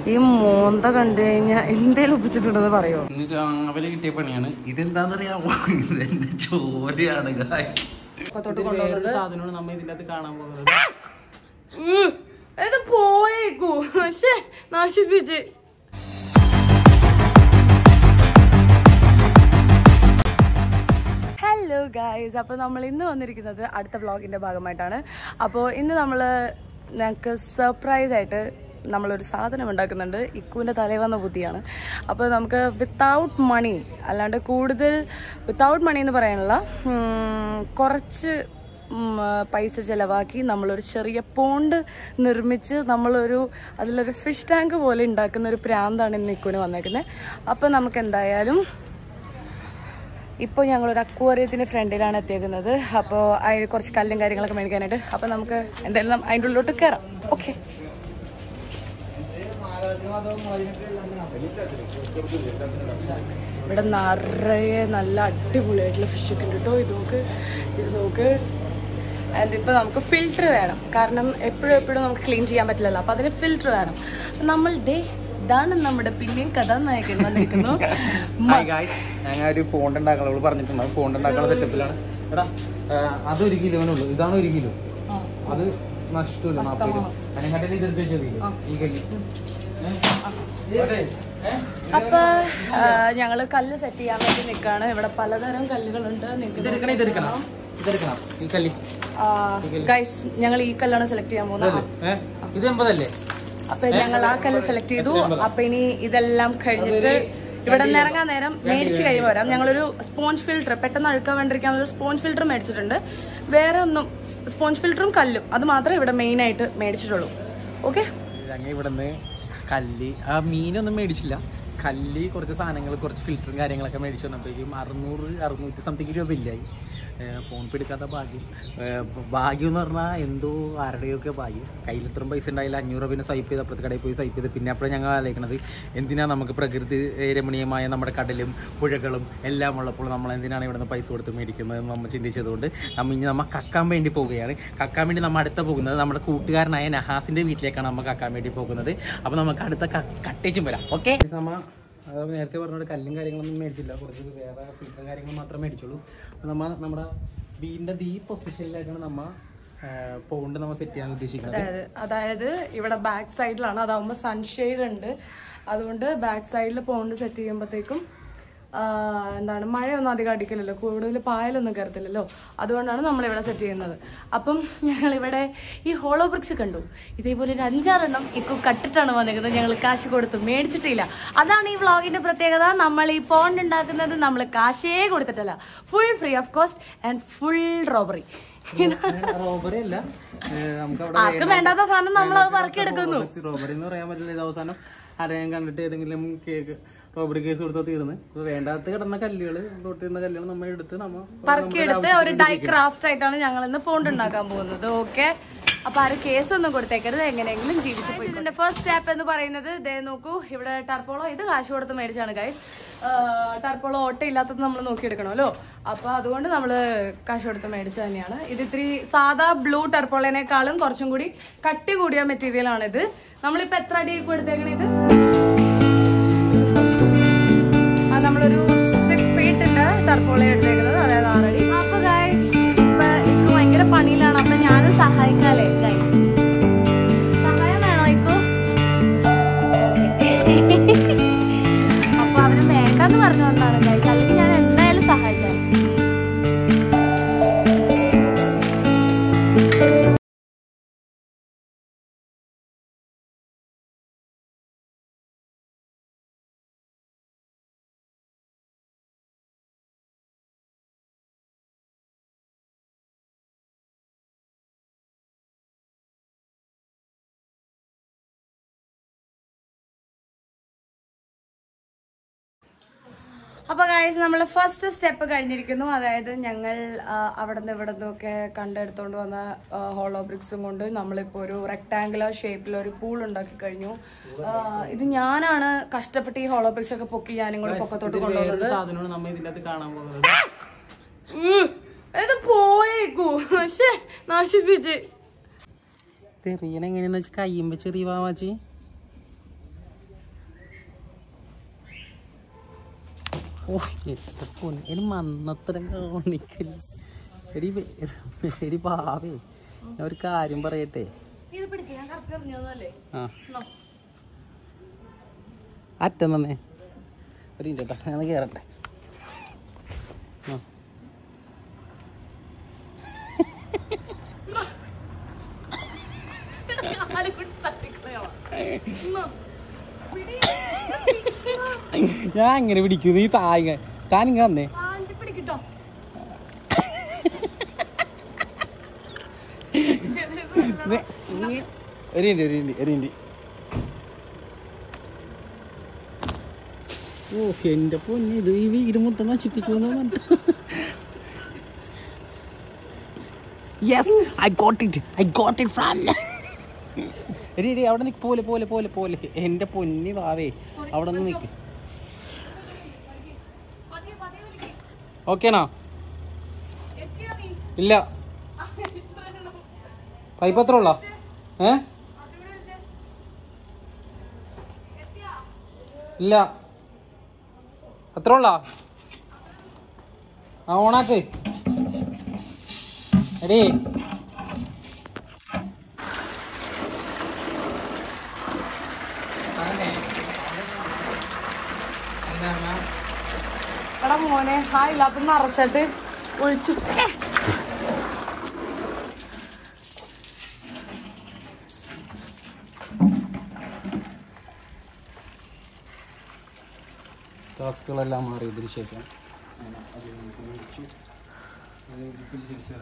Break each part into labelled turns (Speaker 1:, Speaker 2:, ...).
Speaker 1: ഈ മോന്ത കണ്ടു കഴിഞ്ഞാൽ എന്തേലും ഒപ്പിച്ചിട്ടുണ്ടെന്ന് പറയോ
Speaker 2: ഇന്ന് രാവിലെ കിട്ടിയ പണിയാണ് ഇതെന്താന്നറിയാമോ ഇതെന്റെ ചോരയാണ് guys.
Speaker 3: സാധനമാണ് നമ്മ ഇതിന്റെ അകത്ത് കാണാൻ പോകുന്നത്
Speaker 1: ഇത് പോയേക്കൂ പക്ഷേ നശിപ്പിച്ച് ഹലോ ഗായ്സ് അപ്പോൾ നമ്മൾ ഇന്ന് വന്നിരിക്കുന്നത് അടുത്ത വ്ളോഗിൻ്റെ ഭാഗമായിട്ടാണ് അപ്പോൾ ഇന്ന് നമ്മൾ ഞങ്ങൾക്ക് സർപ്രൈസ് ആയിട്ട് നമ്മളൊരു സാധനം ഉണ്ടാക്കുന്നുണ്ട് ഇക്കുവിൻ്റെ തലയിൽ വന്ന ബുദ്ധിയാണ് അപ്പോൾ നമുക്ക് വിത്തൗട്ട് മണി അല്ലാണ്ട് കൂടുതൽ വിത്തൗട്ട് മണി എന്ന് പറയാനുള്ള ഉം, കുറച്ച് ഉം, ആ, പൈസ ചിലവാക്കി നമ്മളൊരു ചെറിയ പോണ്ട് നിർമ്മിച്ച് നമ്മളൊരു അതിലൊരു ഫിഷ് ടാങ്ക് പോലെ ഉണ്ടാക്കുന്ന ഒരു പ്രാന്താണ് ഇന്ന് ഇക്കുവിന് വന്നേക്കുന്നത് അപ്പോൾ നമുക്ക് എന്തായാലും ഇപ്പോൾ ഞങ്ങളൊരു അക്വേറിയത്തിൻ്റെ ഫ്രണ്ടിലാണ് എത്തിയേക്കുന്നത് അപ്പോൾ അതിൽ കുറച്ച് കല്ലും കാര്യങ്ങളൊക്കെ മേടിക്കാനായിട്ട് അപ്പോൾ നമുക്ക് എന്തായാലും നം- അതിൻ്റെ ഉള്ളിലോട്ട് കയറാം ഓക്കെ ഇവിടെ നിറയെ നല്ല അടിപൊളിയായിട്ടുള്ള ഫിഷൊക്കെ ഉണ്ട് കേട്ടോ ഇത് നോക്ക് ഇത് നോക്ക് ആൻഡ് ഇപ്പോൾ നമുക്ക് ഫിൽറ്റർ വേണം കാരണം എപ്പോഴും എപ്പോഴും നമുക്ക് ക്ലീൻ ചെയ്യാൻ പറ്റില്ലല്ലോ അപ്പോൾ അതിന് ഫിൽറ്റർ വേണം നമ്മൾ ദേ ഇതാണ് നമ്മുടെ പിന്നെയും കഥാനായകൻ വന്നിരിക്കുന്നു
Speaker 3: ഹായ് ഗായ്സ് ഞങ്ങൾ ഒരു പോണ്ട് ഉണ്ടാക്കണം അവള് പറഞ്ഞിട്ടുണ്ട് പോണ്ട് ഉണ്ടാക്കാനുള്ള സെറ്റപ്പിലാണ് എടാ ആ, അത് ഒരു കിലോനുള്ളൂ ഇതാണ് ഒരു കിലോ അത് നഷ്ടമില്ല നാൽപ്പത് രൂപ അതിനെക്കാട്ടിൽ ഇതെടുത്ത് വെച്ചത് ഈ കല്ലി
Speaker 1: അപ്പൊ ആ, ഞങ്ങള് കല്ല് സെറ്റ് ചെയ്യാൻ വേണ്ടി നിൽക്കാണ് ഇവിടെ പലതരം കല്ലുകളുണ്ട്
Speaker 3: ഇതെടുക്കണം ഇതെടുക്കണം ഇതെടുക്കണം ഈ കല്ലി
Speaker 1: ഗൈസ് ഞങ്ങൾ ഈ കല്ലാണ് സെലക്ട് ചെയ്യാൻ പോകുന്നത്
Speaker 3: ഏഹ് ഇത് എൺപതല്ലേ
Speaker 1: അപ്പൊ ഞങ്ങൾ ആ കല്ല് സെലക്ട് ചെയ്തു അപ്പൊ ഇനി ഇതെല്ലാം കഴിഞ്ഞിട്ട് ഇവിടെ നിന്ന് ഇറങ്ങാൻ നേരം മേടിച്ച് കഴിയുമ്പോൾ വരാം ഞങ്ങളൊരു സ്പോഞ്ച് ഫിൽറ്റർ പെട്ടെന്ന് അഴുക്കാൻ വേണ്ടിയിരിക്കാനുള്ള ഒരു സ്പോഞ്ച് ഫിൽറ്റർ മേടിച്ചിട്ടുണ്ട് വേറെ ഒന്നും സ്പോഞ്ച് ഫിൽറ്ററും കല്ലും അത് മാത്രമേ ഇവിടെ മെയിൻ ആയിട്ട് മേടിച്ചിട്ടുള്ളൂ ഓക്കെ
Speaker 3: ഞങ്ങൾ ഇവിടുന്ന് കല്ല് ആ മീനൊന്നും മേടിച്ചില്ല കല്ല് കുറച്ച് സാധനങ്ങൾ കുറച്ച് ഫിൽറ്ററും കാര്യങ്ങളൊക്കെ മേടിച്ചു വന്നപ്പോഴേക്കും അറുന്നൂറ് അറുന്നൂറ്റി സംതിങ് രൂപ ഇല്ലായി ഫോൺ പേ എടുക്കാത്ത ഭാഗ്യം ഏഹ് ഭാഗ്യം എന്ന് പറഞ്ഞാൽ എന്തോ ആരുടെയൊക്കെ ഭാഗ്യം കയ്യിൽ ഇത്രയും പൈസ ഉണ്ടായില്ല അഞ്ഞൂറ് രൂപ സ്വൈപ്പ് ചെയ്ത് അപ്പുറത്തെ കടയിൽ പോയി സ്വൈപ്പ് ചെയ്ത് പിന്നെ അപ്പോഴും ഞങ്ങൾ ആലോചിക്കണത് എന്തിനാണ് നമുക്ക് പ്രകൃതി ഏഹ് രമണീയമായ നമ്മുടെ കടലും പുഴകളും എല്ലാം ഉള്ളപ്പോൾ നമ്മൾ എന്തിനാണ് ഇവിടുന്ന് പൈസ കൊടുത്ത് മേടിക്കുന്നത് എന്ന് നമ്മൾ ചിന്തിച്ചതുകൊണ്ട് നമ്മൾ ഇനി നമ്മൾ കക്കാൻ വേണ്ടി പോവുകയാണ് കക്കാൻ വേണ്ടി നമ്മൾ അടുത്ത പോകുന്നത് നമ്മുടെ കൂട്ടുകാരനായ നഹാസിന്റെ വീട്ടിലേക്കാണ് നമ്മൾ കക്കാൻ വേണ്ടി പോകുന്നത് അപ്പോൾ നമുക്ക് അടുത്ത കട്ടേച്ചും വരാം ഓക്കെ നേരത്തെ പറഞ്ഞ കല്ലും കാര്യങ്ങളൊന്നും മേടിച്ചില്ല കുറച്ച് വേറെ ഫിൽറ്ററും കാര്യങ്ങളും മാത്രമേ മേടിച്ചുള്ളൂ അപ്പോൾ നമ്മൾ നമ്മുടെ വീടിൻ്റെ ഈ പൊസിഷനിലേക്കാണ് നമ്മൾ പോണ്ട് നമ്മൾ സെറ്റ് ചെയ്യാൻ ഉദ്ദേശിക്കുന്നത്
Speaker 1: അതായത് അതായത് ഇവിടെ ബാക്ക് സൈഡിലാണ് അതാവുമ്പോൾ സൺഷെയ്ഡ് ഉണ്ട് അതുകൊണ്ട് ബാക്ക് സൈഡിൽ പോണ്ട് സെറ്റ് ചെയ്യുമ്പോഴത്തേക്കും എന്താണ് മഴയൊന്നും അധികം അടിക്കില്ലല്ലോ കൂടുതൽ പായലൊന്നും കയറത്തില്ലല്ലോ അതുകൊണ്ടാണ് നമ്മളിവിടെ സെറ്റ് ചെയ്യുന്നത് അപ്പം ഞങ്ങളിവിടെ ഈ ഹോളോ ബ്രിക്സ് കണ്ടു ഇതേപോലെ ഒരു അഞ്ചാറെണ്ണം ഇക്കു കട്ടിട്ടാണ് വന്നിരിക്കുന്നത് ഞങ്ങൾ കാശ് കൊടുത്ത് മേടിച്ചിട്ടില്ല അതാണ് ഈ വ്ളോഗിന്റെ പ്രത്യേകത നമ്മൾ ഈ പോണ്ട് ഉണ്ടാക്കുന്നത് നമ്മൾ കാശേ കൊടുത്തിട്ടല്ല full free of cost and full robbery
Speaker 3: robbery അല്ല ഏഹ് നമുക്ക് അവിടെ
Speaker 1: ആർക്കും വേണ്ടാത്ത സാധനം നമ്മൾ അത് പറക്കിയെടുക്കുന്നു
Speaker 3: റോബറി എന്ന് പറയാൻ പറ്റില്ല ഇത് അവസാനം ആരെയും കണ്ടിട്ട് ഏതെങ്കിലും കേക്ക് റോബറി കേസ് കൊടുത്താൽ തീർന്ന് ഇപ്പൊ വേണ്ടാത്ത കിടന്ന കല്ലുകൾ റോട്ടിൽ കല്ലുകൾ നമ്മൾ എടുത്ത് നമ്മൾ
Speaker 1: പറക്കിയെടുത്ത് ഒരു ഡൈ ക്രാഫ്റ്റ് ആയിട്ടാണ് ഞങ്ങൾ ഇന്ന് പോണ്ട് ഉണ്ടാക്കാൻ പോകുന്നത് ഓക്കെ അപ്പൊ ആരും കേസ് ഒന്നും കൊടുത്തേക്കരുത് എങ്ങനെയെങ്കിലും ജീവിച്ചു പോയി ഇതിന്റെ ഫസ്റ്റ് സ്റ്റെപ്പ് എന്ന് പറയുന്നത് ദേ നോക്കൂ ഇവിടെ ടർപ്പോളോ ഇത് കാശ് കൊടുത്ത് മേടിച്ചാണ് ഗൈസ് ടർപ്പോളോ ഓട്ട ഇല്ലാത്തത് നമ്മൾ നോക്കിയെടുക്കണമല്ലോ അപ്പൊ അതുകൊണ്ട് നമ്മൾ കാശ് കൊടുത്ത് മേടിച്ച തന്നെയാണ് ഇത് ഇത്തിരി സാധാ ബ്ലൂ ടർപ്പോളേനേക്കാളും കുറച്ചും കൂടി കട്ടി കൂടിയ മെറ്റീരിയൽ ആണ് ഇത് നമ്മളിപ്പോ എത്ര അടി കൊടുത്തേക്കണേ ഇത് ആ, നമ്മളൊരു സിക്സ് ഫീറ്റിന്റെ ടർപ്പോള എടുത്തേക്കുന്നത് അതായത് ആറടി അപ്പൊ ഗൈസ് ഇപ്പൊ ഇക്ക് ഭയങ്കര പണിയിലാണ് അപ്പൊ ഞാൻ സഹായിക്കാലേ ഗൈസ് സഹായം വേണോ ഇക്കു അപ്പൊ അവന് വേണ്ടെന്ന് പറഞ്ഞുകൊണ്ടാണ് ഗൈസ് അല്ലെങ്കിൽ ഞാൻ എന്തായാലും സഹായിച്ചാൽ അപ്പൊ ഗൈസ് നമ്മൾ ഫസ്റ്റ് സ്റ്റെപ്പ് കഴിഞ്ഞിരിക്കുന്നു അതായത് ഞങ്ങൾ ആ, അവിടുന്ന് ഇവിടെ നിന്നൊക്കെ കണ്ടെടുത്തോണ്ട് വന്ന ഹോളോ ബ്രിക്സും കൊണ്ട് നമ്മളിപ്പോ ഒരു റെക്ടാങ്കുലർ ഷേപ്പിൽ ഒരു പൂൾ ഉണ്ടാക്കി കഴിഞ്ഞു ആ, ഇത് ഞാനാണ് കഷ്ടപ്പെട്ട് ഈ ഹോളോ ബ്രിക്സ് ഒക്കെ പൊക്കി ഞാനും കൂടെ പൊക്കത്തോട്ട് കൊണ്ടുവന്നത്
Speaker 3: സാധനമാണ് നമ്മൾ ഇതിന്റെ അകത്ത് കാണാൻ പോകുന്നത്
Speaker 1: ഉം. ഇത് പോയേക്കൂ പക്ഷേ നശിപ്പിച്ച്
Speaker 3: തെറിയണ എങ്ങനെയാന്ന് വെച്ചാൽ കയ്യുമ്പോ ചെറിയ വാവാച്ചി ഓ എത്ര പൊന്ന് എടി മന്നത്തരം കാണിക്കല് എടി വേ- എടി പാവേ ഞാൻ ഒരു കാര്യം പറയട്ടെ
Speaker 1: ഇത് പിടിച്ച് ഞാൻ കറക്റ്റ് അറിഞ്ഞതല്ലേ
Speaker 3: ആ അറ്റം തന്നെ ഒരു മിനിറ്റ് കേട്ടോ ഞാൻ കയറട്ടെ ആ ഞാൻ അങ്ങനെ പിടിക്കും നീ താങ്ങ താൻ ഇങ്ങ വന്നേ
Speaker 1: പിടിക്കിട്ടോ
Speaker 3: നീ- നീ- ഒരു മിനിറ്റ് ഒരു മിനിറ്റ് ഒരു മിനിറ്റ് ഓ എന്റെ പൊന്നെ ഇത് ഈ വീട് മൊത്തം നശിപ്പിക്കുമെന്ന് yes I got it I got it from എടി എടി അവിടെ നിൽക്ക് പോലെ പോലെ പോലെ പോലെ എൻ്റെ പൊന്നി വാവേ അവിടെ നിന്ന് നിൽക്ക് ഓക്കേണോ ഇല്ല പൈപ്പ് എത്ര ഉള്ള ഏ ഇല്ല എത്ര ഉള്ള ആ ഓണാക്ക് എടീ
Speaker 1: എടാ മോനെ ആ ഇല്ലാത്ത നിറച്ചിട്ട് ഒഴിച്ചു
Speaker 3: ടാസ്കുകളെല്ലാം മാറിയതിനു ശേഷം ആണ് അത് നമുക്ക് മേടിച്ചു അത് ഇതിൽ തിരിച്ച്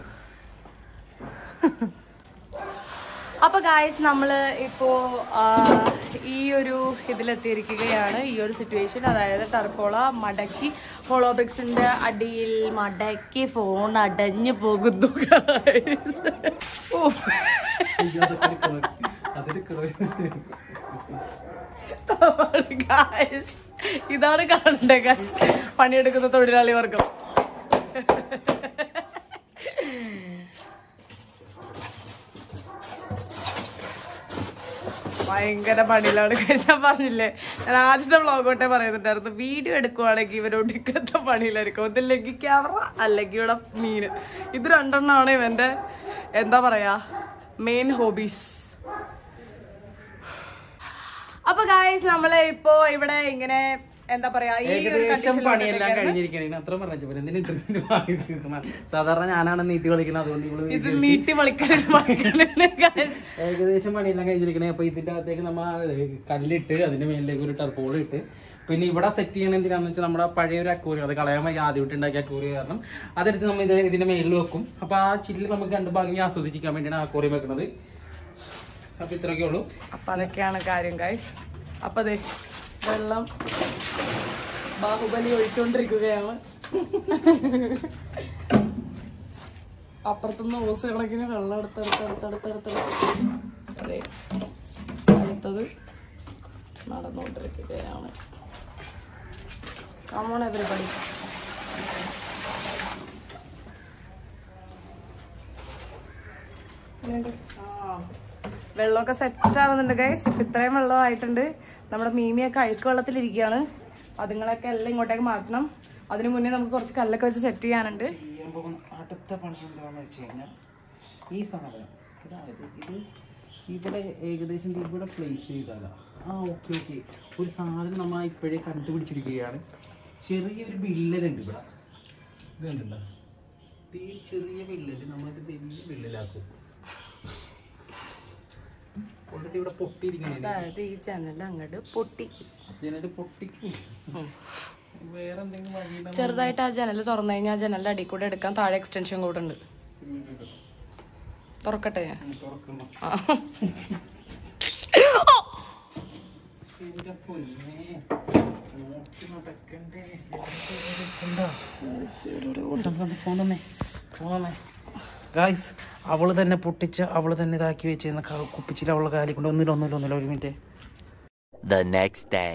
Speaker 1: അപ്പൊ ഗായ്സ് നമ്മള് ഇപ്പോ ആ, ഈ ഒരു ഇതിലെത്തിയിരിക്കുകയാണ് ഈ ഒരു സിറ്റുവേഷൻ അതായത് ടർപ്പോള മടക്കി ഹോളോബ്രിക്സിന്റെ അടിയിൽ മടക്കി ഫോൺ അടഞ്ഞു പോകുന്നു guys. ഉഫ്. Guys, ഇതാണ് കാണണ്ടേ guys. പണിയെടുക്കുന്ന തൊഴിലാളി വർഗം ഭയങ്കര പണിയിലാണ് കഴിച്ചാൽ പറഞ്ഞില്ലേ ഞാൻ ആദ്യത്തെ വ്ളോഗ് തൊട്ടേ പറയുന്നുണ്ടായിരുന്നു വീഡിയോ എടുക്കുവാണെങ്കിൽ ഇവരോട് ഇക്കത്തെ പണിയിലായിരിക്കും ഒന്നില്ലെങ്കിൽ ക്യാമറ അല്ലെങ്കിൽ ഇവിടെ മീൻ ഇത് രണ്ടെണ്ണമാണ് ഇവന്റെ എന്താ പറയാ മെയിൻ ഹോബീസ് അപ്പൊ ഗായ്സ് നമ്മള് ഇപ്പോ ഇവിടെ ഇങ്ങനെ എന്താ പറയാ ഈ ഒരു
Speaker 3: ഏകദേശം
Speaker 1: condition
Speaker 3: പണിയെല്ലാം
Speaker 1: ലോട്ടൊക്കെ
Speaker 3: കഴിഞ്ഞിരിക്കണേ അത്ര പറഞ്ഞ എന്തിനു ഇത്ര വാങ്ങിയിരിക്കണം സാധാരണ ഞാനാണ് നീട്ടി കളിക്കുന്നത് അതുകൊണ്ട് ഇവള്
Speaker 1: ഇത്
Speaker 3: വിചാരിച്ച്
Speaker 1: നീട്ടി വലിക്കാനാണ് ഗായ്സ്
Speaker 3: ഏകദേശം പണിയെല്ലാം കഴിഞ്ഞിരിക്കണേ അപ്പൊ ഇതിന്റെ അകത്തേക്ക് നമ്മ കല്ലിട്ട് അതിന്റെ മേലിലേക്ക് ഒരു ടർപ്പോൾ ഇട്ട് പിന്നെ ഇവിടെ സെറ്റ് ചെയ്യണ എന്തിനാന്ന് വെച്ചാൽ നമ്മുടെ പഴയ ഒരു അക്കൂറി അത് കളയാൻ വയ്യ ആദ്യമായിട്ട് ഉണ്ടാക്കിയ അക്കൂറി കാരണം അതെടുത്ത് നമ്മൾ ഇത് ഇതിന്റെ മേലിൽ വെക്കും അപ്പൊ ആ ചില്ല് നമുക്ക് രണ്ട് ഭാഗം ആസ്വദിച്ചിരിക്കാൻ വേണ്ടിയാണ് അക്കൂറി വെക്കുന്നത് അപ്പൊ ഇത്രയൊക്കെ ഉള്ളൂ
Speaker 1: അപ്പൊ അതൊക്കെയാണ് കാര്യം ഗൈസ് അപ്പൊ അതെ വെള്ളം ബാഹുബലി ഒഴിച്ചുകൊണ്ടിരിക്കുകയാണ് അപ്പുറത്തുനിന്ന് ഓസ് കണക്കിന് വെള്ളം എടുത്തെടുത്തെടുത്തെടുത്തെടുത്തെടുത്ത് അതെ അടുത്തത് നടന്നുകൊണ്ടിരിക്കുകയാണ് കമോൺ എവരിബഡി വെള്ളമൊക്കെ സെറ്റ് ആവുന്നുണ്ട് ഗൈസ് ഇപ്പൊ ഇത്രയും വെള്ളം ആയിട്ടുണ്ട് നമ്മുടെ മീമിയൊക്കെ അഴുക്ക് വെള്ളത്തിലിരിക്കുകയാണ് അതുങ്ങളൊക്കെ എല്ലാം ഇങ്ങോട്ടേക്ക് മാറ്റണം അതിനു മുന്നേ നമുക്ക് കുറച്ച് കല്ലൊക്കെ വെച്ച് സെറ്റ് ചെയ്യാനുണ്ട്
Speaker 3: ചെയ്യാൻ പോകുന്ന അടുത്ത പണി എന്താണെന്ന് വെച്ച് കഴിഞ്ഞാൽ ഈ സാധനം അതായത് ഇത് ഇവിടെ ഏകദേശം ദേ ഇവിടെ പ്ലേസ് ചെയ്താലാ ആ ഓക്കെ ഓക്കെ ഒരു സാധനം നമ്മൾ ഇപ്പോഴേ കണ്ടുപിടിച്ചിരിക്കുകയാണ് ചെറിയൊരു വിള്ളലുണ്ട് ഇവിടെ ഇത് കണ്ടിട്ടുണ്ടോ ഈ ചെറിയ വിള്ളല് നമ്മളിത് വലിയ വിള്ളലാക്കും ഓൾറെഡി ഇവിടെ പൊട്ടിയിരിക്കുന്നില്ല
Speaker 1: അതായത് ഈ ജനൽ അങ്ങോട്ട് പൊട്ടി
Speaker 3: ജനല് പൊട്ടിക്കും വേറെ എന്തെങ്കിലും വഴിയുണ്ടോ
Speaker 1: ചെറുതായിട്ട് ആ ജനൽ തുറന്നു കഴിഞ്ഞാൽ ആ ജനലിന്റെ അടിയിൽ കൂടെ എടുക്കാൻ താഴെ എക്സ്റ്റൻഷൻ കൂടെ ഉണ്ട് തുറക്കട്ടെ ഞാൻ
Speaker 3: തുറക്കുന്നു
Speaker 1: ആ.
Speaker 3: എന്റെ പൊന്നേ നോക്കി നടക്കണ്ടേ ഗായ്സ് അവള് തന്നെ പൊട്ടിച്ച അവള് തന്നെ ഇതാക്കി വെച്ചിരുന്ന കുപ്പിച്ചിൽ അവളെ കാലി കൊണ്ട് ഒന്നില്ല ഒന്നില്ല ഒന്നില്ല ഒരു minute
Speaker 4: The next day.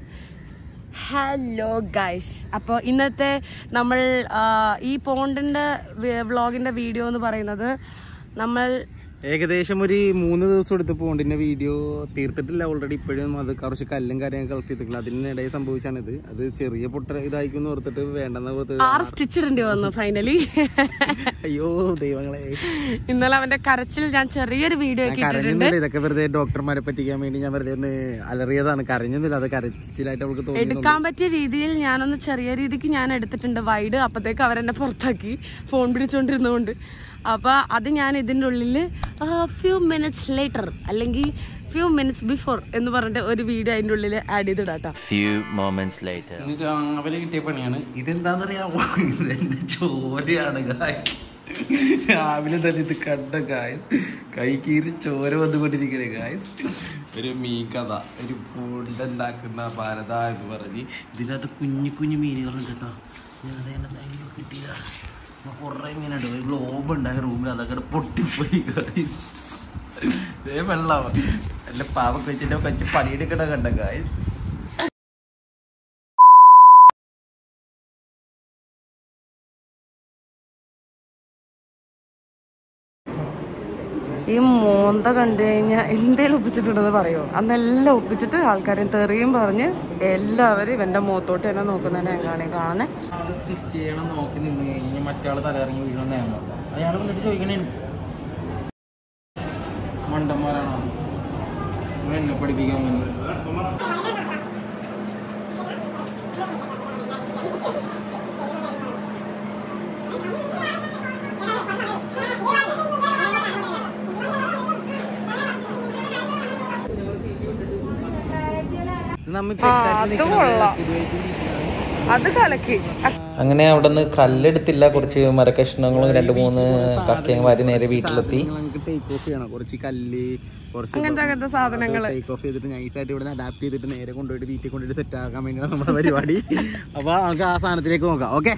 Speaker 1: Hello guys അപ്പോൾ ഇന്നത്തെ നമ്മൾ ആ, ഈ പോണ്ടിൻ്റെ വ്ളോഗിൻ്റെ വീഡിയോ എന്ന് പറയുന്നത് നമ്മൾ
Speaker 3: ഏകദേശം ഒരു മൂന്ന് ദിവസം എടുത്ത് പോണ്ടിന്റെ വീഡിയോ തീർത്തിട്ടില്ല ഓൾറെഡി ഇപ്പോഴും അത് കുറച്ച് കല്ലും കാര്യങ്ങളും കളക്ട് ചെയ്തിട്ടില്ല അതിനിടയിൽ സംഭവിച്ചാണിത് അത് ചെറിയ പൊട്ട ഇതായിക്കും ഓർത്തിട്ട് വേണ്ടെന്ന് ഓർത്ത്
Speaker 1: ആറ് സ്റ്റിച്ച് ഇടേണ്ടി വന്നു ഫൈനലി
Speaker 3: അയ്യോ ദൈവങ്ങളെ
Speaker 1: ഇന്നലെ അവന്റെ കരച്ചിൽ ഞാൻ ചെറിയൊരു വീഡിയോ ഒക്കെ ഇട്ടിട്ടുണ്ട്
Speaker 3: കരഞ്ഞൊന്നുമില്ല ഇതൊക്കെ വെറുതെ ഡോക്ടർമാരെ പറ്റിക്കാൻ വേണ്ടി ഞാൻ വെറുതെ ഒന്ന് അലറിയതാണ് കരഞ്ഞൊന്നുമില്ല അത് കരച്ചിലായിട്ട് അവൾക്ക് തോന്നി
Speaker 1: എടുക്കാൻ പറ്റിയ രീതിയിൽ ഞാനൊന്ന് ചെറിയ രീതിക്ക് ഞാൻ എടുത്തിട്ടുണ്ട് വൈഡ് അപ്പത്തേക്ക് അവരെന്നെ പുറത്താക്കി ഫോൺ പിടിച്ചോണ്ടിരുന്നതുകൊണ്ട് അപ്പൊ അത് ഞാൻ ഇതിന്റെ ഉള്ളില് ഫ്യൂ മിനിറ്റ്സ് ലേറ്റർ അല്ലെങ്കിൽ ഫ്യൂ മിനിറ്റ്സ് ബിഫോർ എന്ന് പറഞ്ഞിട്ട് ഒരു വീഡിയോ അതിന്റെ ഉള്ളിൽ ആഡ് ചെയ്തിടാട്ടോ
Speaker 4: Few moments later.
Speaker 2: ഇത് രാവിലെ കിട്ടിയ പണിയാണ് ഇതെന്താണെന്നറിയാമോ ഇത് എന്റെ ചോരയാണ് ഗായ് രാവിലെ തന്നെ ഇത് കണ്ട ഗായ് കൈ കീറി ചോര വന്നുകൊണ്ടിരിക്കണേ ഗായ്സ് ഒരു മീൻ കഥ ഒരു പൂണ്ടുണ്ടാക്കുന്ന ഭാരത എന്ന് പറഞ്ഞ് ഇതിനകത്ത് കുഞ്ഞു കുഞ്ഞു മീനുകളുണ്ട് കേട്ടോ കിട്ടിയ കുറേ മീനുണ്ട് ഒരു ഗ്ലോബ് ഉണ്ടായ റൂമിൽ അതൊക്കെ പൊട്ടിപ്പോയി ഗായ്സ് ഇതേ വെള്ളം അല്ല പാവം കൊച്ചിന്റെ കൊച്ചു പണിയെടുക്കണ കണ്ട ഗായ്സ്
Speaker 1: ഈ മോന്ത കണ്ടു കഴിഞ്ഞാൽ എന്തേലും ഒപ്പിച്ചിട്ടുണ്ടെന്ന് പറയോ അന്നെല്ലാം ഒപ്പിച്ചിട്ട് ആൾക്കാരെയും തെറിയും പറഞ്ഞ് എല്ലാവരും ഇവന്റെ മുഖത്തോട്ട് തന്നെ നോക്കുന്നതിനെ എങ്ങാണേ കാണുന്നേ
Speaker 3: ആള് സ്റ്റിച്ച് ചെയ്യണം നോക്കി നിന്ന് കഴിഞ്ഞാൽ മറ്റാള് തലയിറങ്ങി വീഴണം നേരം അയാൾ വന്നിട്ട് ചോദിക്കണേ മണ്ടന്മാരാണോ നിങ്ങൾ എന്നെ പഠിപ്പിക്കാൻ വന്നത്
Speaker 1: ആ, അത് കൊള്ളാം അത് കലക്കി
Speaker 3: അങ്ങനെ അവിടെ നിന്ന് കല്ലെടുത്തില്ല കുറച്ച് മരക്കഷ്ണങ്ങളും രണ്ട് മൂന്ന് കക്കയും വാരി നേരെ വീട്ടിലെത്തി ടേക്ക് ഓഫ് ചെയ്യണം കുറച്ച് കല്ല് കുറച്ച്
Speaker 1: അങ്ങനത്തെ അങ്ങനത്തെ സാധനങ്ങള്
Speaker 3: ടേക്ക് ഓഫ് ചെയ്തിട്ട് നൈസായിട്ട് ഇവിടെ അഡാപ്റ്റ് ചെയ്തിട്ട് നേരെ കൊണ്ടുപോയിട്ട് വീട്ടിൽ കൊണ്ടുപോയിട്ട് സെറ്റ് ആക്കാൻ വേണ്ടിയാണ് നമ്മുടെ പരിപാടി അപ്പൊ നമുക്ക് ആ സാധനത്തിലേക്ക് നോക്കാം ഓക്കെ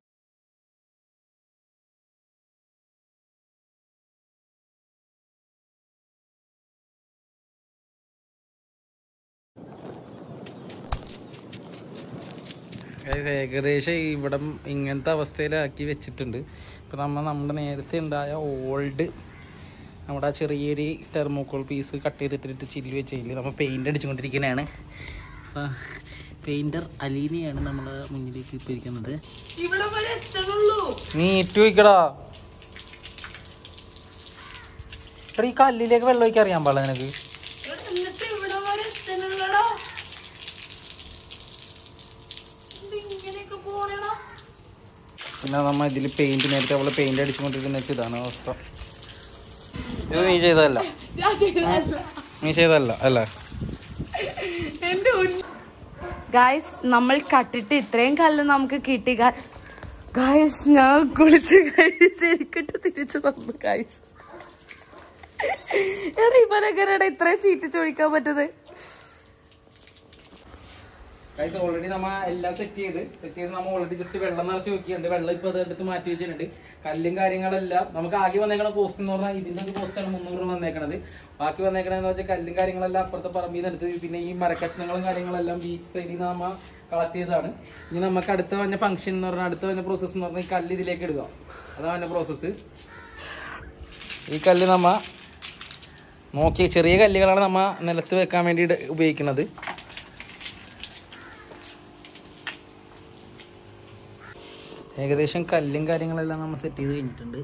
Speaker 3: ഏകദേശം ഇവിടം ഇങ്ങനത്തെ അവസ്ഥയിലാക്കി വെച്ചിട്ടുണ്ട് ഇപ്പം നമ്മൾ നമ്മുടെ നേരത്തെ ഉണ്ടായ ഓൾഡ് നമ്മുടെ ആ ചെറിയൊരു ടെർമോക്കോൾ പീസ് കട്ട് ചെയ്തിട്ടിട്ട് ചില്ലി വെച്ചില്ല നമ്മൾ പെയിൻ്റ് അടിച്ചുകൊണ്ടിരിക്കുന്നതാണ് പെയിൻറ്റർ അലീനയാണ് നമ്മുടെ മുന്നിലേക്ക് ഇപ്പോൾ ഇരിക്കുന്നത്
Speaker 1: ഇവിടെ വരെ എത്തണുള്ളൂ
Speaker 3: നീ ഇട്ട് വയ്ക്കടാ എടാ ഈ കല്ലിലേക്ക് വെള്ളം ഒഴിക്കാൻ അറിയാൻ പാടില്ല നിനക്ക്
Speaker 1: എന്നിട്ട് ഇവിടെ വരെ എത്തണുള്ളടാ ഇങ്ങനെയൊക്കെ പോണേടാ
Speaker 3: പിന്നെ നമ്മ ഇതിൽ പെയിന്റ് നേരത്തെ അവള് പെയിന്റ് അടിച്ചുകൊണ്ടിരുന്ന ഇതാണ് അവസ്ഥ ഇത് നീ ചെയ്തതല്ല നീ ചെയ്തതല്ല അല്ലേ
Speaker 1: ഗായ്സ് നമ്മൾ കട്ടിട്ട് ഇത്രയും കല്ല് നമുക്ക് കിട്ടി ഗായ്സ് ഞാൻ കുളിച്ച് കഴിഞ്ഞ് ശരിക്കിട്ട് തിരിച്ചു തന്നു ഗായ്സ് എടാ ഇവരെങ്ങനെയാടാ ഇത്രയും ചീറ്റിച്ചൊഴിക്കാൻ പറ്റുന്നത്
Speaker 3: ഓൾറെഡി നമ്മ എല്ലാം സെറ്റ് ചെയ്ത് സെറ്റ് ചെയ്ത് നമ്മ ഓൾറെഡി ജസ്റ്റ് വെള്ളം നിറച്ച് വെക്കിയുണ്ട് വെള്ളം ഇപ്പൊ അതെടുത്ത് മാറ്റി വെച്ചിട്ടുണ്ട് കല്ലും കാര്യങ്ങളെല്ലാം നമുക്ക് ആകെ വന്നേക്കണ പോസ്റ്റ് എന്ന് പറഞ്ഞാൽ ഇതിന്റെ ഒരു പോസ്റ്റാണ് മുന്നൂറ് രൂപ വന്നേക്കണത് ബാക്കി വന്നേക്കണെന്ന് വെച്ചാൽ കല്ലും കാര്യങ്ങളെല്ലാം അപ്പുറത്തെ പറമ്പിൽ നിന്ന് എടുത്ത് പിന്നെ ഈ മരക്കഷ്ണങ്ങളും കാര്യങ്ങളെല്ലാം ബീച്ച് സൈഡിൽ നിന്ന് നമ്മ കളക്ട് ചെയ്തതാണ് ഇനി നമുക്ക് അടുത്ത വന്ന ഫംഗ്ഷൻ എന്ന് പറഞ്ഞാൽ അടുത്ത വന്ന പ്രോസസ്സ് എന്ന് പറഞ്ഞാൽ ഈ കല്ല് ഇതിലേക്ക് ഇടുക അതാണ് വന്ന പ്രോസസ്സ് ഈ കല്ല് നമ്മ നോക്കി ചെറിയ കല്ലുകളാണ് നമ്മ നിലത്ത് വെക്കാൻ വേണ്ടി ഇട- ഉപയോഗിക്കുന്നത് ഏകദേശം കല്ലും കാര്യങ്ങളെല്ലാം നമ്മൾ സെറ്റ് ചെയ്ത് കഴിഞ്ഞിട്ടുണ്ട്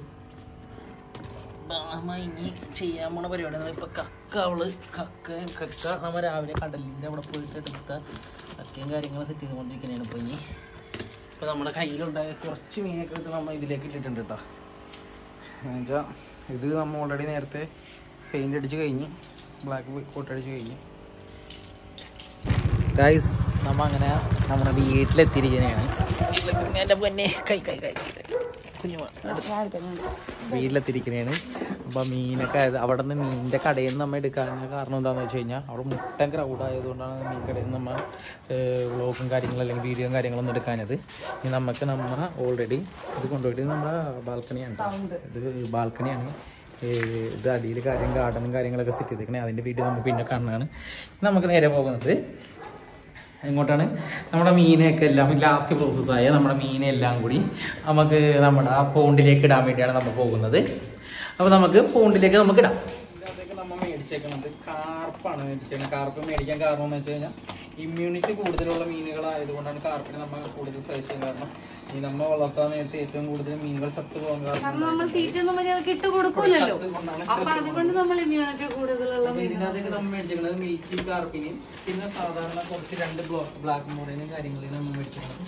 Speaker 3: നമ്മ ഇനി ചെയ്യാൻ പോണ പരിപാടി എന്ന് ഇപ്പൊ കക്ക അവള് കക്ക കക്ക നമ്മ രാവിലെ കടലിൻ്റെ അവിടെ പോയിട്ട് എടുത്ത കക്കയും കാര്യങ്ങളും സെറ്റ് ചെയ്തുകൊണ്ടിരിക്കുന്നതാണ് ഇപ്പൊ ഇനി ഇപ്പൊ നമ്മുടെ കയ്യിലുണ്ടായ കുറച്ച് മീനൊക്കെ എടുത്ത് നമ്മൾ ഇതിലേക്ക് ഇട്ടിട്ടുണ്ട് കേട്ടോ എന്നുവെച്ചാൽ ഇത് നമ്മൾ ഓൾറെഡി നേരത്തെ പെയിന്റ് അടിച്ച് കഴിഞ്ഞ് ബ്ലാക്ക് കോട്ട് അടിച്ച് കഴിഞ്ഞ് ഗൈസ് നമ്മ അങ്ങനെ നമ്മുടെ വീട്ടിലെത്തിയിരിക്കുന്നതാണ് വീട്ടിലെത്തിരിക്കുന്ന എൻ്റെ പൊന്നെ കൈ കൈ കൈ കൈ, കൈ. കുഞ്ഞു മോൻ, അടുത്ത്. വീട്ടിലെത്തിയിരിക്കുന്നതാണ് അപ്പോൾ മീനൊക്കെ ആയത് അവിടെ നിന്ന് മീനിൻ്റെ കടയിൽ നിന്ന് നമ്മൾ എടുക്കാൻ കാരണം എന്താണെന്ന് വെച്ച് കഴിഞ്ഞാൽ അവിടെ മുട്ടൻ ക്രൗഡ് ആയതുകൊണ്ടാണ് മീൻ കടയിൽ നിന്ന് നമ്മൾ വ്ളോഗും കാര്യങ്ങളും അല്ലെങ്കിൽ വീഡിയോയും കാര്യങ്ങളൊന്നും എടുക്കാനത് ഇനി നമുക്ക് നമ്മ ഓൾറെഡി ഇത് കൊണ്ടുപോയിട്ട് നമ്മുടെ ബാൽക്കണിയാണ് ഇത് ബാൽക്കണിയാണ് ഏഹ് ഇത് അടിയിൽ കാര്യം ഗാർഡനും കാര്യങ്ങളൊക്കെ സെറ്റ് ചെയ്തേക്കണേ അതിൻ്റെ വീഡിയോ നമുക്ക് പിന്നെ കാണുന്നതാണ് നമുക്ക് നേരെ പോകുന്നത് എങ്ങോട്ടാണ് നമ്മുടെ മീനൊക്കെ എല്ലാം ലാസ്റ്റ് പ്രോസസ്സായ നമ്മുടെ മീനെല്ലാം കൂടി നമുക്ക് നമ്മുടെ ആ പോണ്ടിലേക്ക് ഇടാൻ വേണ്ടിയാണ് നമ്മൾ പോകുന്നത് അപ്പോൾ നമുക്ക് പോണ്ടിലേക്ക് നമുക്ക് ഇടാം ഇതിനകത്തേക്ക് നമ്മൾ മേടിച്ചേക്കണത് കാർപ്പാണ് മേടിച്ചേക്കുന്നത് കാർപ്പ് മേടിക്കാൻ കാരണം എന്ന് വെച്ച് കഴിഞ്ഞാൽ ഇമ്മ്യൂണിറ്റി കൂടുതലുള്ള മീനുകളായതുകൊണ്ടാണ് കാർപ്പിനെ നമ്മൾ കൂടുതൽ സജസ്റ്റ് ചെയ്യുന്നത് കാരണം ഈ നമ്മൾ വളർത്താൻ നേരത്തെ ഏറ്റവും കൂടുതൽ മീനുകൾ ചത്തു പോകാൻ
Speaker 1: കാരണം
Speaker 3: കാരണം
Speaker 1: നമ്മൾ തീറ്റൊന്നും മര്യാദക്ക് ഇട്ട് കൊടുക്കൂലല്ലോ
Speaker 3: അതുകൊണ്ടാണ്
Speaker 1: അപ്പൊ അതുകൊണ്ട് നമ്മൾ ഇമ്മ്യൂണിറ്റി കൂടുതലുള്ള
Speaker 3: അപ്പൊ ഇതിനകത്തേക്ക് നമ്മൾ മേടിച്ചിരിക്കുന്നത് മിൽക്കി കാർപ്പിനെയും പിന്നെ സാധാരണ കുറച്ച് രണ്ട് ബ്ലാക്ക് മോളിനും കാര്യങ്ങളിലും നമ്മൾ മേടിച്ചിരിക്കുന്നത്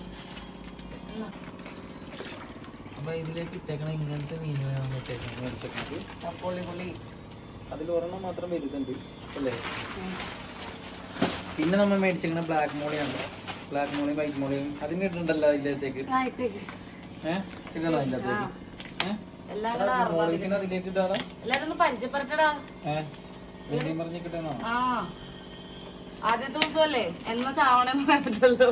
Speaker 3: അപ്പൊ ഇതിലേക്ക് ഇട്ടേക്കണ ഇങ്ങനത്തെ മീനുകളാണ് നമ്മൾ ഇട്ടേക്കുന്നത് മേടിച്ചേക്കുന്നത്
Speaker 1: പൊള്ളി പൊള്ളി
Speaker 3: അതിൽ ഒരെണ്ണം മാത്രം വലുതുണ്ട് അല്ലേ പിന്നെ നമ്മൾ മേടിച്ചിരിക്കുന്ന ബ്ലാക്ക് മോളിയാണ് ബ്ലാക്ക് മോളിയും വൈറ്റ് മോളിയും അതിന് ഇട്ടുണ്ടല്ലോ അതിലേക്ക്
Speaker 1: ആയിട്ടേക്ക്
Speaker 3: ഏഹ് ഇടണോ അതിൻ്റെ അകത്തേക്ക് ഏഹ്
Speaker 1: എല്ലാം കൂടെ അറുപത്
Speaker 3: മോളീസിന് അതിലേക്ക് ഇട്ടാലോ
Speaker 1: എല്ലാരും ഒന്ന് പരിചയപ്പെടുത്തടാ
Speaker 3: ഏഹ് എവിടെയും പറഞ്ഞ് കിട്ടണോ
Speaker 1: ആ ആദ്യത്തെ ദിവസമല്ലേ എന്നാ ചാവണെന്ന് പറ്റല്ലോ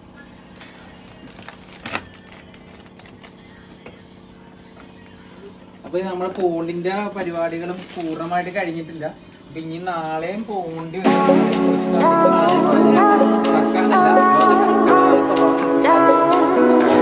Speaker 3: അപ്പൊ ഇത് നമ്മുടെ പോണ്ടിന്റെ പരിപാടികളും പൂർണ്ണമായിട്ട് കഴിഞ്ഞിട്ടില്ല അപ്പൊ ഇനി നാളെയും പോണ്ടി വരും. കുറച്ച് കാര്യങ്ങൾ കറക്കാനല്ല, അത് കറക്കാനുള്ള സ്വഭാവം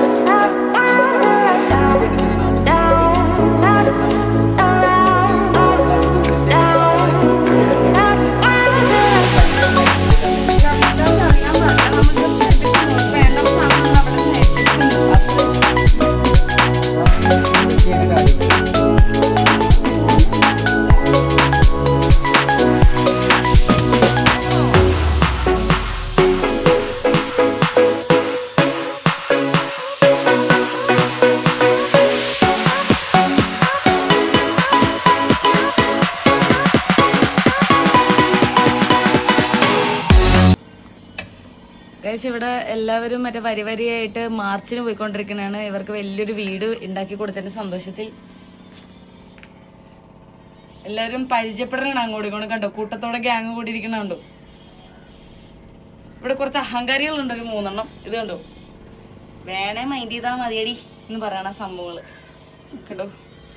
Speaker 1: ഗൈസ് ഇവിടെ എല്ലാവരും മറ്റേ വരി വരിയായിട്ട് മാർച്ചിന് പോയിക്കൊണ്ടിരിക്കുന്നതാണ് ഇവർക്ക് വലിയൊരു വീട് ഉണ്ടാക്കി കൊടുത്തതിന്റെ സന്തോഷത്തിൽ എല്ലാവരും പരിചയപ്പെടണം അങ്ങോട്ടും ഇങ്ങോട്ടും കണ്ടോ കൂട്ടത്തോടെ ഗ്യാങ് കൂടി ഇരിക്കണ കണ്ടോ ഇവിടെ കുറച്ച് അഹങ്കാരികളുണ്ട് ഒരു മൂന്നെണ്ണം ഇത് കണ്ടോ വേണേ മൈൻഡ് ചെയ്താൽ മതിയടി എന്ന് പറയണ സംഭവങ്ങള് കേട്ടോ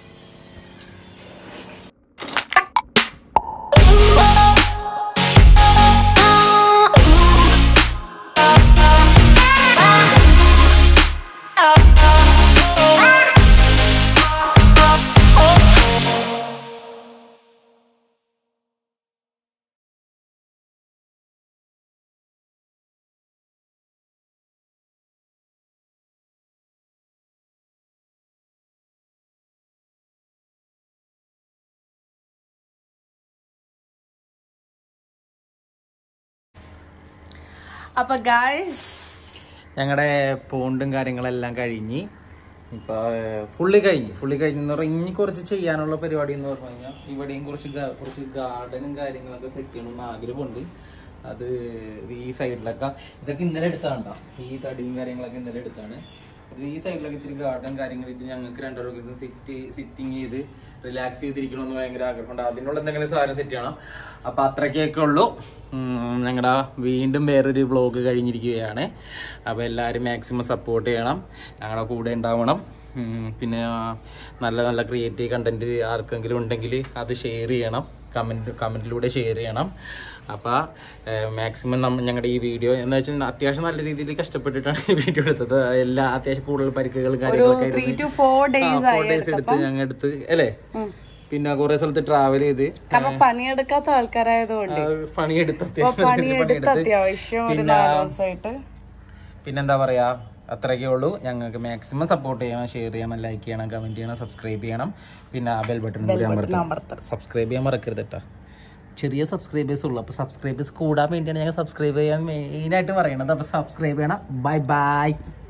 Speaker 1: അപ്പൊ ഗായ്സ്
Speaker 3: ഞങ്ങളുടെ പോണ്ടും കാര്യങ്ങളെല്ലാം കഴിഞ്ഞ് ഇപ്പൊ ഫുള്ളി കഴിഞ്ഞ് ഫുള്ളി കഴിഞ്ഞെന്ന് പറഞ്ഞാൽ ഇനി കുറച്ച് ചെയ്യാനുള്ള പരിപാടി എന്ന് പറഞ്ഞു കഴിഞ്ഞാൽ ഇവിടെയും കുറച്ച് ഗാ- കുറച്ച് ഗാർഡനും കാര്യങ്ങളൊക്കെ സെറ്റ് ചെയ്യണമെന്ന് ആഗ്രഹമുണ്ട് അത് ഈ സൈഡിലൊക്കെ ഇതൊക്കെ ഇന്നലെ എടുത്താണ്ടോ ഈ തടിയും കാര്യങ്ങളൊക്കെ ഇന്നലെ എടുത്താണ് അത് ഈ സൈഡിലൊക്കെ ഇത്തിരി ഗാർഡൻ കാര്യങ്ങൾ ഇത് ഞങ്ങൾക്ക് രണ്ടുപേർക്കും ഇരുന്ന് സിറ്റ് സിറ്റിങ് ചെയ്ത് റിലാക്സ് ചെയ്തിരിക്കണമെന്ന് ഭയങ്കര ആഗ്രഹമുണ്ട് അതിനുള്ള എന്തെങ്കിലും സാധനം സെറ്റ് ചെയ്യണം അപ്പൊ അത്രയ്ക്കൊക്കെ ഉള്ളൂ ഞങ്ങളുടെ വീണ്ടും വേറൊരു വ്ളോഗ് കഴിഞ്ഞിരിക്കുകയാണ് അപ്പോൾ എല്ലാവരും മാക്സിമം സപ്പോർട്ട് ചെയ്യണം ഞങ്ങളുടെ കൂടെ ഉണ്ടാവണം ഉം, പിന്നെ ആ, നല്ല നല്ല ക്രിയേറ്റീവ് കണ്ടന്റ് ആർക്കെങ്കിലും ഉണ്ടെങ്കിൽ അത് ഷെയർ ചെയ്യണം കമൻറ്റ് കമൻറ്റിലൂടെ ഷെയർ ചെയ്യണം അപ്പോൾ മാക്സിമം നമ്മ ഞങ്ങളുടെ ഈ വീഡിയോ എന്ന് വെച്ചാൽ അത്യാവശ്യം നല്ല രീതിയിൽ കഷ്ടപ്പെട്ടിട്ടാണ് ഈ വീഡിയോ എടുത്തത് എല്ലാ അത്യാവശ്യം കൂടുതൽ പരിക്കുകളും കാര്യങ്ങളൊക്കെ
Speaker 1: three to four days
Speaker 3: four days എടുത്ത് ഞങ്ങൾ എടുത്ത് അല്ലേ പിന്നെ കുറെ സ്ഥലത്ത് ട്രാവൽ ചെയ്ത്
Speaker 1: കാരണം പണിയെടുക്കാത്ത ആൾക്കാരായതുകൊണ്ട്
Speaker 3: ആ, പണിയെടുത്ത്
Speaker 1: അപ്പൊ
Speaker 3: അത്യാവശ്യം
Speaker 1: പണിയെടുത്ത് അത്യാവശ്യം ഒരു
Speaker 3: പിന്നെ
Speaker 1: നാല് ദിവസമായിട്ട്
Speaker 3: പിന്നെന്താ പറയാ അത്രയൊക്കെ ഉള്ളൂ ഞങ്ങൾക്ക് മാക്സിമം സപ്പോർട്ട് ചെയ്യണം ഷെയർ ചെയ്യണം ലൈക്ക് ചെയ്യണം കമന്റ് ചെയ്യണം സബ്സ്ക്രൈബ് ചെയ്യണം പിന്നെ ആ ബെൽ ബട്ടൺ കൂടി അമർത്തണം സബ്സ്ക്രൈബ് ചെയ്യാൻ മറക്കരുത് കേട്ടോ ചെറിയ സബ്സ്ക്രൈബേഴ്സ് ഉള്ളൂ അപ്പോൾ സബ്സ്ക്രൈബേഴ്സ് കൂടാൻ വേണ്ടിയാണ് ഞങ്ങൾ സബ്സ്ക്രൈബ് ചെയ്യാൻ മെയിനായിട്ട് പറയണത് അപ്പോൾ സബ്സ്ക്രൈബ് ചെയ്യണം ബൈ ബൈ